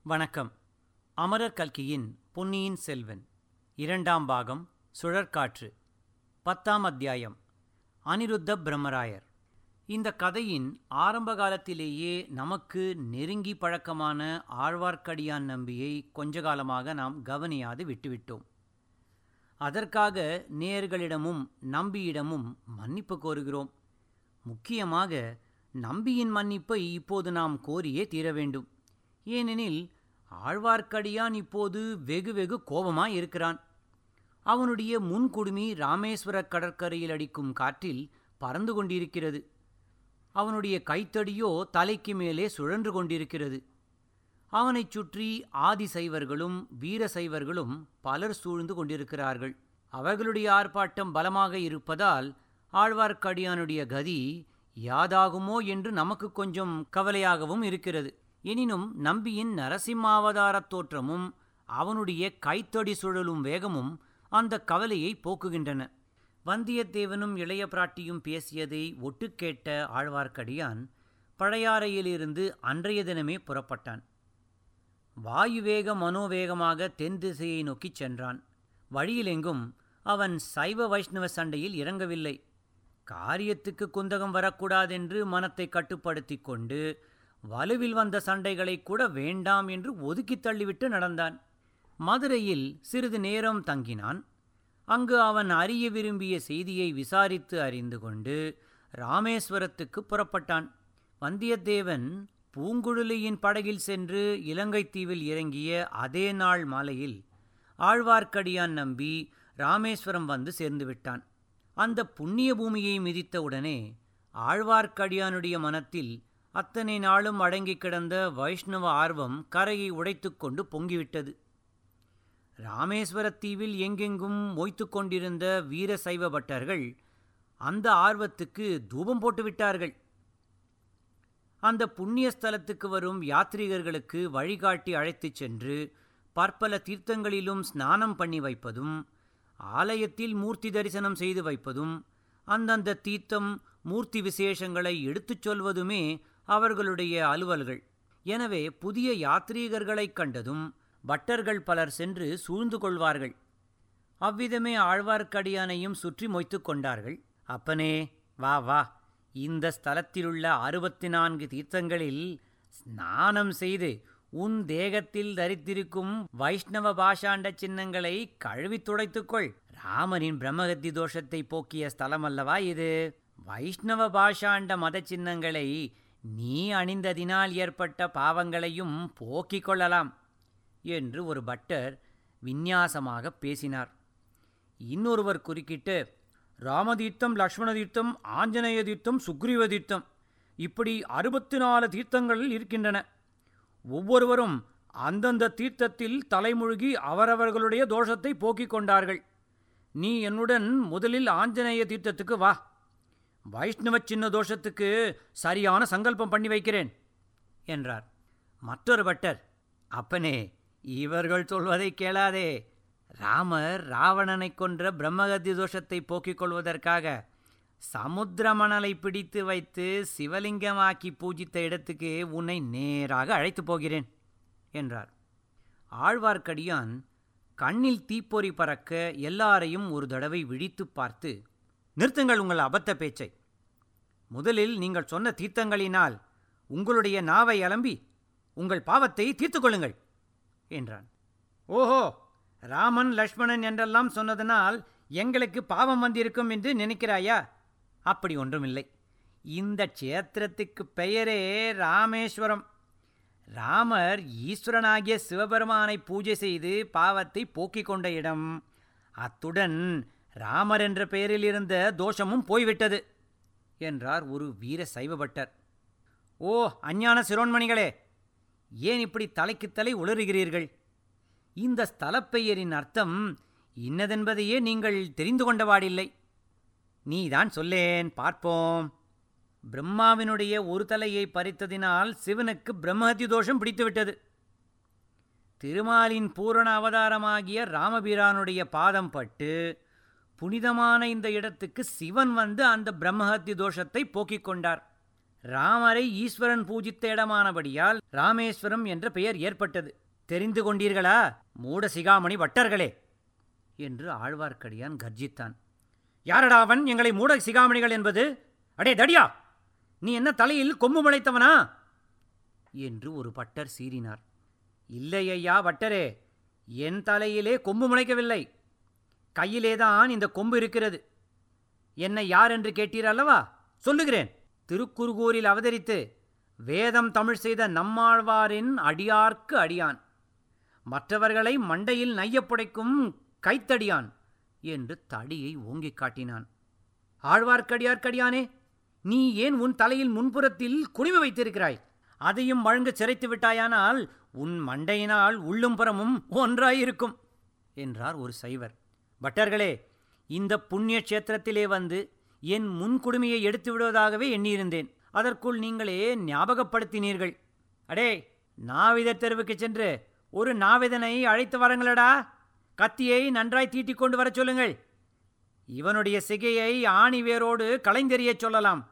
வணக்கம் அமரர் கல்கியின் பொன்னியின் செல்வன் இரண்டாம் பாகம் சுழற்காற்று பத்தாம் அத்தியாயம் அனிருத்த பிரம்மராயர் இந்த கதையின் ஆரம்ப காலத்திலேயே நமக்கு நெருங்கி பழக்கமான ஆழ்வார்க்கடியான் நம்பியை கொஞ்ச காலமாக நாம் கவனியாது விட்டுவிட்டோம் அதற்காக நேயர்களிடமும் நம்பியிடமும் மன்னிப்பு கோருகிறோம் முக்கியமாக நம்பியின் மன்னிப்பை இப்போது நாம் கோரியே தீர வேண்டும் ஏனெனில் ஆழ்வார்க்கடியான் இப்போது வெகு வெகு கோபமாய் இருக்கிறான் அவனுடைய முன்குடுமி ராமேஸ்வர கடற்கரையில் அடிக்கும் காற்றில் பறந்து கொண்டிருக்கிறது அவனுடைய கைத்தடியோ தலைக்கு மேலே சுழன்று கொண்டிருக்கிறது அவனைச் சுற்றி ஆதி சைவர்களும் வீர சைவர்களும் பலர் சூழ்ந்து கொண்டிருக்கிறார்கள் அவர்களுடைய ஆர்ப்பாட்டம் பலமாக இருப்பதால் ஆழ்வார்க்கடியானுடைய கதி யாதாகுமோ என்று நமக்கு கொஞ்சம் கவலையாகவும் இருக்கிறது எனினும் நம்பியின் நரசிம்மாவதாரத் தோற்றமும் அவனுடைய கைத்தடி சுழலும் வேகமும் அந்த கவலையை போக்குகின்றன வந்தியத்தேவனும் இளைய பிராட்டியும் பேசியதை ஒட்டு கேட்ட ஆழ்வார்க்கடியான் பழையாறையிலிருந்து அன்றைய தினமே புறப்பட்டான் வாயுவேக மனோவேகமாக தென் திசையை நோக்கிச் சென்றான் வழியிலெங்கும் அவன் சைவ வைஷ்ணவ சண்டையில் இறங்கவில்லை காரியத்துக்கு குந்தகம் வரக்கூடாதென்று மனத்தை கட்டுப்படுத்தி கொண்டு வலுவில் வந்த சண்டைகளை கூட வேண்டாம் என்று ஒதுக்கித் தள்ளிவிட்டு நடந்தான் மதுரையில் சிறிது நேரம் தங்கினான் அங்கு அவன் அறிய விரும்பிய செய்தியை விசாரித்து அறிந்து கொண்டு ராமேஸ்வரத்துக்கு புறப்பட்டான் வந்தியத்தேவன் பூங்குழலியின் படகில் சென்று இலங்கைத் தீவில் இறங்கிய அதே நாள் மாலையில் ஆழ்வார்க்கடியான் நம்பி ராமேஸ்வரம் வந்து சேர்ந்து விட்டான் அந்த புண்ணிய பூமியை மிதித்தவுடனே ஆழ்வார்க்கடியானுடைய மனத்தில் அத்தனை நாளும் அடங்கிக் கிடந்த வைஷ்ணவ ஆர்வம் கரையை உடைத்துக்கொண்டு பொங்கிவிட்டது ராமேஸ்வரத் தீவில் எங்கெங்கும் மொய்த்து கொண்டிருந்த வீர சைவ பட்டர்கள் அந்த ஆர்வத்துக்கு தூபம் போட்டு விட்டார்கள் அந்த புண்ணிய ஸ்தலத்துக்கு வரும் யாத்ரீகர்களுக்கு வழிகாட்டி அழைத்துச் சென்று பற்பல தீர்த்தங்களிலும் ஸ்நானம் பண்ணி வைப்பதும் ஆலயத்தில் மூர்த்தி தரிசனம் செய்து வைப்பதும் அந்தந்த தீர்த்தம் மூர்த்தி விசேஷங்களை எடுத்துச் சொல்வதுமே அவர்களுடைய அலுவல்கள் எனவே புதிய யாத்ரீகர்களைக் கண்டதும் பட்டர்கள் பலர் சென்று சூழ்ந்து கொள்வார்கள் அவ்விதமே ஆழ்வார்க்கடியானையும் சுற்றி மொய்த்து கொண்டார்கள் அப்பனே வா வா இந்த ஸ்தலத்திலுள்ள அறுபத்தி நான்கு தீர்த்தங்களில் ஸ்நானம் செய்து உன் தேகத்தில் தரித்திருக்கும் வைஷ்ணவ பாஷாண்ட சின்னங்களை கழுவி துடைத்துக்கொள் ராமனின் பிரம்மகத்தி தோஷத்தை போக்கிய ஸ்தலம் அல்லவா இது வைஷ்ணவ பாஷாண்ட மத சின்னங்களை நீ அணிந்ததினால் ஏற்பட்ட பாவங்களையும் போக்கிக் கொள்ளலாம் என்று ஒரு பட்டர் விந்நியாசமாக பேசினார் இன்னொருவர் குறுக்கிட்டு ராமதீர்த்தம் லக்ஷ்மண தீர்த்தம் ஆஞ்சநேய தீர்த்தம் சுக்ரீவ தீர்த்தம் இப்படி அறுபத்தி நாலு தீர்த்தங்கள் இருக்கின்றன ஒவ்வொருவரும் அந்தந்த தீர்த்தத்தில் தலைமுழுகி அவரவர்களுடைய தோஷத்தை போக்கிக் கொண்டார்கள் நீ என்னுடன் முதலில் ஆஞ்சநேய தீர்த்தத்துக்கு வா வைஷ்ணவ சின்ன தோஷத்துக்கு சரியான சங்கல்பம் பண்ணி வைக்கிறேன் என்றார் மற்றொரு பட்டர் அப்பனே இவர்கள் சொல்வதை கேளாதே ராமர் ராவணனை கொன்ற பிரம்மகத்தி தோஷத்தை போக்கிக் கொள்வதற்காக சமுத்திர மணலை பிடித்து வைத்து சிவலிங்கமாக்கி பூஜித்த இடத்துக்கு உன்னை நேராக அழைத்து போகிறேன் என்றார் ஆழ்வார்க்கடியான் கண்ணில் தீப்பொறி பறக்க எல்லாரையும் ஒரு தடவை விழித்து பார்த்து நிறுத்துங்கள் உங்கள் அபத்த பேச்சை முதலில் நீங்கள் சொன்ன தீர்த்தங்களினால் உங்களுடைய நாவை அலம்பி உங்கள் பாவத்தை தீர்த்து கொள்ளுங்கள் என்றான் ஓஹோ ராமன் லக்ஷ்மணன் என்றெல்லாம் சொன்னதனால் எங்களுக்கு பாவம் வந்திருக்கும் என்று நினைக்கிறாயா அப்படி ஒன்றுமில்லை இந்த க்ஷேத்திரத்துக்கு பெயரே ராமேஸ்வரம் ராமர் ஈஸ்வரனாகிய சிவபெருமானை பூஜை செய்து பாவத்தை போக்கிக் கொண்ட இடம் அத்துடன் ராமர் என்ற பெயரில் இருந்த தோஷமும் போய்விட்டது என்றார் ஒரு வீர சைவபட்டர் ஓ அஞ்ஞான சிரோன்மணிகளே ஏன் இப்படி தலைக்கு தலை உளறுகிறீர்கள் இந்த ஸ்தலப்பெயரின் அர்த்தம் இன்னதென்பதையே நீங்கள் தெரிந்து கொண்டவாடில்லை நீதான் சொல்லேன் பார்ப்போம் பிரம்மாவினுடைய ஒரு தலையை பறித்ததினால் சிவனுக்கு பிரம்மஹத்தி தோஷம் பிடித்துவிட்டது திருமாலின் பூரண அவதாரமாகிய ராமபிரானுடைய பாதம் பட்டு புனிதமான இந்த இடத்துக்கு சிவன் வந்து அந்த பிரம்மஹத்தி தோஷத்தை போக்கிக் கொண்டார் ராமரை ஈஸ்வரன் பூஜித்த இடமானபடியால் ராமேஸ்வரம் என்ற பெயர் ஏற்பட்டது தெரிந்து கொண்டீர்களா மூட சிகாமணி வட்டர்களே என்று ஆழ்வார்க்கடியான் கர்ஜித்தான் யாரடா அவன் எங்களை மூட சிகாமணிகள் என்பது அடே தடியா நீ என்ன தலையில் கொம்பு முளைத்தவனா என்று ஒரு பட்டர் சீறினார் இல்லை ஐயா பட்டரே என் தலையிலே கொம்பு முளைக்கவில்லை கையிலேதான் இந்த கொம்பு இருக்கிறது என்னை யார் என்று கேட்டீர் அல்லவா சொல்லுகிறேன் திருக்குறுகூரில் அவதரித்து வேதம் தமிழ் செய்த நம்மாழ்வாரின் அடியார்க்கு அடியான் மற்றவர்களை மண்டையில் நையப்புடைக்கும் கைத்தடியான் என்று தடியை ஓங்கிக் காட்டினான் ஆழ்வார்க்கடியார்க்கடியானே நீ ஏன் உன் தலையில் முன்புறத்தில் குடிமை வைத்திருக்கிறாய் அதையும் வழங்க சிறைத்து விட்டாயானால் உன் மண்டையினால் உள்ளும் புறமும் ஒன்றாயிருக்கும் என்றார் ஒரு சைவர் பட்டர்களே இந்த புண்ணிய கஷேத்திரத்திலே வந்து என் முன்குடுமையை எடுத்து விடுவதாகவே எண்ணியிருந்தேன் அதற்குள் நீங்களே ஞாபகப்படுத்தினீர்கள் அடே நாவிதர் தெருவுக்கு சென்று ஒரு நாவிதனை அழைத்து வரங்களடா கத்தியை நன்றாய் தீட்டிக் கொண்டு வரச் சொல்லுங்கள் இவனுடைய சிகையை ஆணி வேரோடு களைந்தெறியச் சொல்லலாம்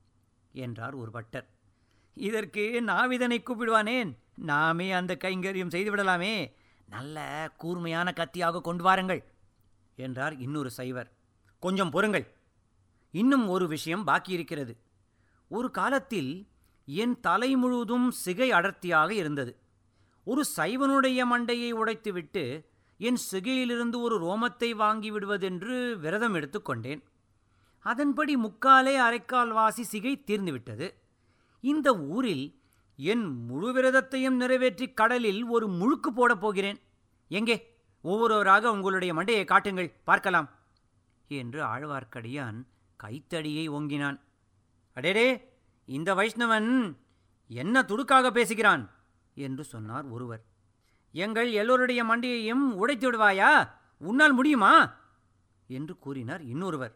என்றார் ஒரு பட்டர் இதற்கு நாவிதனை கூப்பிடுவானேன் நாமே அந்த கைங்கரியம் செய்துவிடலாமே நல்ல கூர்மையான கத்தியாக கொண்டு வாருங்கள் என்றார் இன்னொரு சைவர் கொஞ்சம் பொறுங்கள் இன்னும் ஒரு விஷயம் பாக்கி இருக்கிறது ஒரு காலத்தில் என் தலை முழுவதும் சிகை அடர்த்தியாக இருந்தது ஒரு சைவனுடைய மண்டையை உடைத்துவிட்டு என் சிகையிலிருந்து ஒரு ரோமத்தை வாங்கி விடுவதென்று விரதம் எடுத்துக்கொண்டேன் அதன்படி முக்காலே அரைக்கால் வாசி சிகை தீர்ந்துவிட்டது இந்த ஊரில் என் முழு விரதத்தையும் நிறைவேற்றி கடலில் ஒரு முழுக்கு போடப் போகிறேன் எங்கே ஒவ்வொருவராக உங்களுடைய மண்டையை காட்டுங்கள் பார்க்கலாம் என்று ஆழ்வார்க்கடியான் கைத்தடியை ஓங்கினான் அடேடே இந்த வைஷ்ணவன் என்ன துடுக்காக பேசுகிறான் என்று சொன்னார் ஒருவர் எங்கள் எல்லோருடைய மண்டையையும் உடைத்து விடுவாயா உன்னால் முடியுமா என்று கூறினார் இன்னொருவர்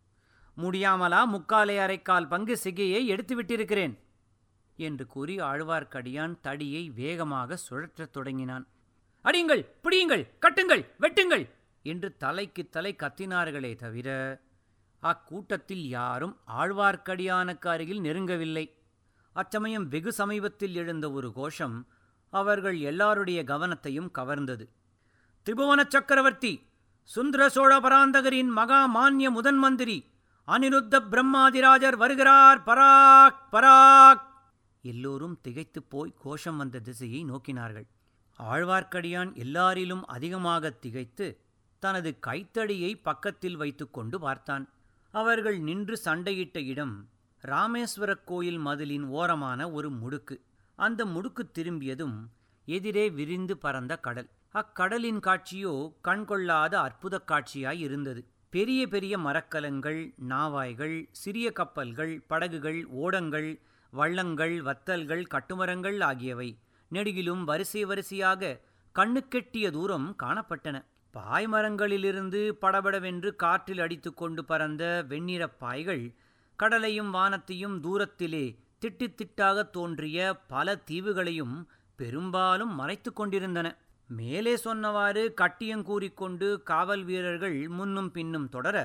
முடியாமலா முக்காலே அரைக்கால் பங்கு சிகையை எடுத்து விட்டிருக்கிறேன் என்று கூறி ஆழ்வார்க்கடியான் தடியை வேகமாக சுழற்றத் தொடங்கினான் அடியுங்கள் பிடியுங்கள் கட்டுங்கள் வெட்டுங்கள் என்று தலைக்கு தலை கத்தினார்களே தவிர அக்கூட்டத்தில் யாரும் ஆழ்வார்க்கடியானுக்கு அருகில் நெருங்கவில்லை அச்சமயம் வெகு சமீபத்தில் எழுந்த ஒரு கோஷம் அவர்கள் எல்லாருடைய கவனத்தையும் கவர்ந்தது திரிபுவன சக்கரவர்த்தி சுந்தர சோழ பராந்தகரின் மகா மான்ய முதன் மந்திரி அனிருத்த பிரம்மாதிராஜர் வருகிறார் பராக் பராக் எல்லோரும் திகைத்துப் போய் கோஷம் வந்த திசையை நோக்கினார்கள் ஆழ்வார்க்கடியான் எல்லாரிலும் அதிகமாக திகைத்து தனது கைத்தடியை பக்கத்தில் வைத்துக்கொண்டு பார்த்தான் அவர்கள் நின்று சண்டையிட்ட இடம் ராமேஸ்வரக் கோயில் மதிலின் ஓரமான ஒரு முடுக்கு அந்த முடுக்கு திரும்பியதும் எதிரே விரிந்து பறந்த கடல் அக்கடலின் காட்சியோ கண்கொள்ளாத அற்புதக் காட்சியாய் இருந்தது பெரிய பெரிய மரக்கலங்கள் நாவாய்கள் சிறிய கப்பல்கள் படகுகள் ஓடங்கள் வள்ளங்கள் வத்தல்கள் கட்டுமரங்கள் ஆகியவை நெடுகிலும் வரிசை வரிசையாக கண்ணுக்கெட்டிய தூரம் காணப்பட்டன பாய்மரங்களிலிருந்து படபடவென்று காற்றில் அடித்துக்கொண்டு பறந்த வெண்ணிறப் பாய்கள் கடலையும் வானத்தையும் தூரத்திலே திட்டுத்திட்டாக தோன்றிய பல தீவுகளையும் பெரும்பாலும் மறைத்து கொண்டிருந்தன மேலே சொன்னவாறு கட்டியங்கூறிக்கொண்டு காவல் வீரர்கள் முன்னும் பின்னும் தொடர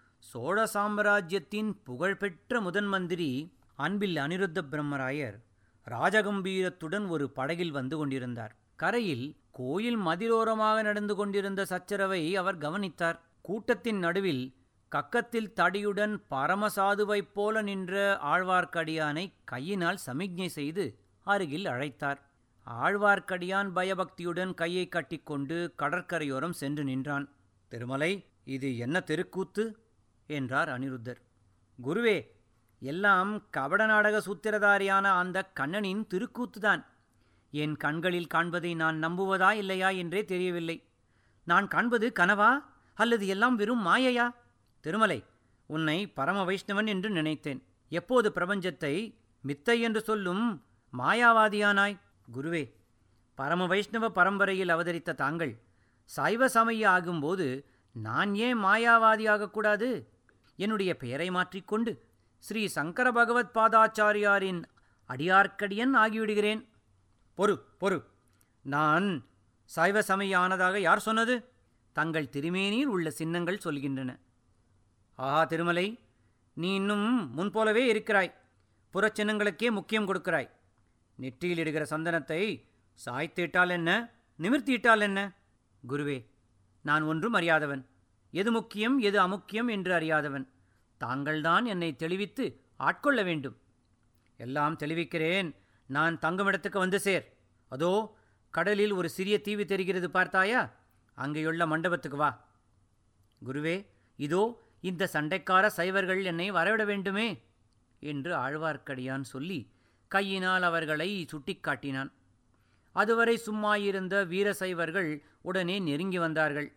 சோழ சாம்ராஜ்யத்தின் புகழ்பெற்ற முதன் மந்திரி அன்பில் அனிருத்த பிரம்மராயர் ராஜகம்பீரத்துடன் ஒரு படகில் வந்து கொண்டிருந்தார் கரையில் கோயில் மதிலோரமாக நடந்து கொண்டிருந்த சச்சரவை அவர் கவனித்தார் கூட்டத்தின் நடுவில் கக்கத்தில் தடியுடன் பரமசாதுவைப் போல நின்ற ஆழ்வார்க்கடியானை கையினால் சமிக்ஞை செய்து அருகில் அழைத்தார் ஆழ்வார்க்கடியான் பயபக்தியுடன் கையை கட்டிக்கொண்டு கடற்கரையோரம் சென்று நின்றான் திருமலை இது என்ன தெருக்கூத்து என்றார் அனிருத்தர் குருவே எல்லாம் கபட நாடக சூத்திரதாரியான அந்த கண்ணனின் திருக்கூத்துதான் என் கண்களில் காண்பதை நான் நம்புவதா இல்லையா என்றே தெரியவில்லை நான் காண்பது கனவா அல்லது எல்லாம் வெறும் மாயையா திருமலை உன்னை பரம வைஷ்ணவன் என்று நினைத்தேன் எப்போது பிரபஞ்சத்தை மித்தை என்று சொல்லும் மாயாவாதியானாய் குருவே பரம வைஷ்ணவ பரம்பரையில் அவதரித்த தாங்கள் சைவ சமய ஆகும்போது நான் ஏன் மாயாவாதியாகக்கூடாது என்னுடைய பெயரை மாற்றிக்கொண்டு ஸ்ரீ சங்கர பகவத் பாதாச்சாரியாரின் அடியார்க்கடியன் ஆகிவிடுகிறேன் பொறு பொறு நான் சைவ சமய ஆனதாக யார் சொன்னது தங்கள் திருமேனியில் உள்ள சின்னங்கள் சொல்கின்றன ஆஹா திருமலை நீ இன்னும் முன்போலவே இருக்கிறாய் புறச்சின்னங்களுக்கே முக்கியம் கொடுக்கிறாய் நெற்றியில் இடுகிற சந்தனத்தை சாய்த்திட்டால் என்ன நிமிர்த்தியிட்டால் என்ன குருவே நான் ஒன்றும் அறியாதவன் எது முக்கியம் எது அமுக்கியம் என்று அறியாதவன் தாங்கள்தான் என்னை தெளிவித்து ஆட்கொள்ள வேண்டும் எல்லாம் தெளிவிக்கிறேன் நான் தங்குமிடத்துக்கு வந்து சேர் அதோ கடலில் ஒரு சிறிய தீவு தெரிகிறது பார்த்தாயா அங்கேயுள்ள மண்டபத்துக்கு வா குருவே இதோ இந்த சண்டைக்கார சைவர்கள் என்னை வரவிட வேண்டுமே என்று ஆழ்வார்க்கடியான் சொல்லி கையினால் அவர்களை சுட்டிக்காட்டினான் அதுவரை சும்மாயிருந்த வீர சைவர்கள் உடனே நெருங்கி வந்தார்கள்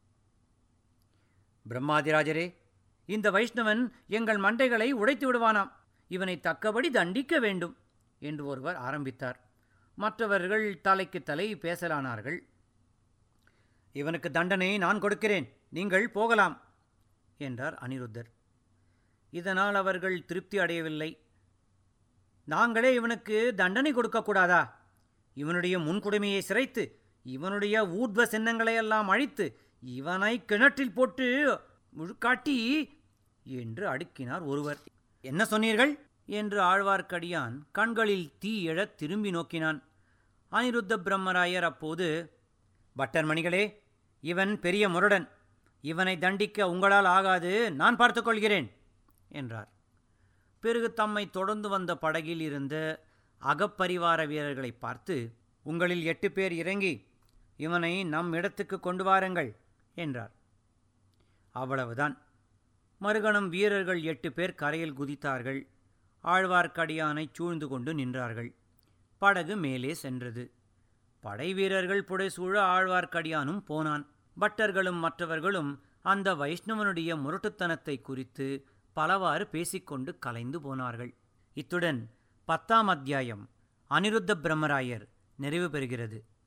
பிரம்மாதிராஜரே இந்த வைஷ்ணவன் எங்கள் மண்டைகளை உடைத்து விடுவானாம் இவனை தக்கபடி தண்டிக்க வேண்டும் என்று ஒருவர் ஆரம்பித்தார் மற்றவர்கள் தலைக்கு தலை பேசலானார்கள் இவனுக்கு தண்டனை நான் கொடுக்கிறேன் நீங்கள் போகலாம் என்றார் அனிருத்தர் இதனால் அவர்கள் திருப்தி அடையவில்லை நாங்களே இவனுக்கு தண்டனை கொடுக்கக்கூடாதா இவனுடைய முன்குடுமையை சிரைத்து இவனுடைய ஊர்த்வ சின்னங்களையெல்லாம் அழித்து இவனை கிணற்றில் போட்டு முழுக்காட்டி என்று அடுக்கினார் ஒருவர் என்ன சொன்னீர்கள் என்று ஆழ்வார்க்கடியான் கண்களில் தீ எழத் திரும்பி நோக்கினான் அனிருத்த பிரம்மராயர் அப்போது பட்டர் மணிகளே இவன் பெரிய முரடன் இவனை தண்டிக்க உங்களால் ஆகாது நான் பார்த்துக்கொள்கிறேன் என்றார் பிறகு தம்மை தொடர்ந்து வந்த படகில் இருந்த அகப்பரிவார வீரர்களை பார்த்து உங்களில் எட்டு பேர் இறங்கி இவனை நம் இடத்துக்கு கொண்டு வாருங்கள் என்றார் அவ்வளவுதான் மறுகணம் வீரர்கள் எட்டு பேர் கரையில் குதித்தார்கள் ஆழ்வார்க்கடியானை சூழ்ந்து கொண்டு நின்றார்கள் படகு மேலே சென்றது படை வீரர்கள் புடைசூழ ஆழ்வார்க்கடியானும் போனான் பட்டர்களும் மற்றவர்களும் அந்த வைஷ்ணவனுடைய முரட்டுத்தனத்தை குறித்து பலவாறு பேசிக்கொண்டு கலைந்து போனார்கள் இத்துடன் பத்தாம் அத்தியாயம் அனிருத்த பிரம்மராயர் நிறைவு பெறுகிறது